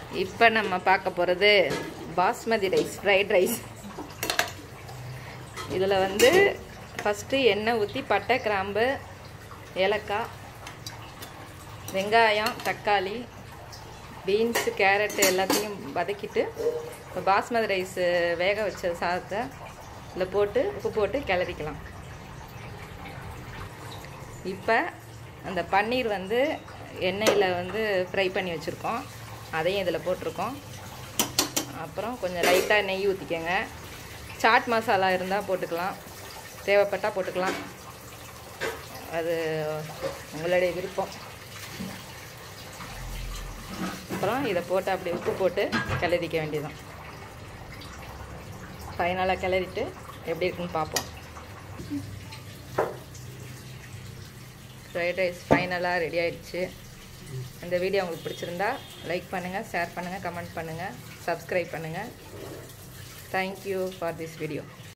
இப்போ நம்ம பார்க்க போகிறது பாஸ்மதி ரைஸ் ஃப்ரைட் ரைஸ் இதில் வந்து ஃபஸ்ட்டு எண்ணெய் ஊற்றி பட்டை கிராம்பு ஏலக்காய் வெங்காயம் தக்காளி பீன்ஸு கேரட்டு எல்லாத்தையும் வதக்கிட்டு இப்போ பாஸ்மதி ரைஸ் வேக வச்ச சாதத்தை இதில் போட்டு உப்பு போட்டு கிளறிக்கலாம் இப்போ அந்த பன்னீர் வந்து எண்ணெயில் வந்து ஃப்ரை பண்ணி வச்சுருக்கோம் அதையும் இதில் போட்டிருக்கோம் அப்புறம் கொஞ்சம் லைட்டாக நெய் ஊற்றிக்கங்க சாட் மசாலா இருந்தால் போட்டுக்கலாம் தேவைப்பட்டால் போட்டுக்கலாம் அது உங்களுடைய விருப்பம் அப்புறம் இதை போட்டு அப்படி உப்பு போட்டு கிளறிக்க வேண்டியதான் ஃபைனலாக கிளறிட்டு எப்படி இருக்குன்னு பார்ப்போம் ஃப்ரைட் ரைஸ் ஃபைனலாக ரெடி ஆயிடுச்சு இந்த வீடியோ உங்களுக்கு பிடிச்சிருந்தா லைக் பண்ணுங்கள் ஷேர் பண்ணுங்கள் கமெண்ட் பண்ணுங்கள் சப்ஸ்கிரைப் பண்ணுங்கள் தேங்க்யூ ஃபார் திஸ் வீடியோ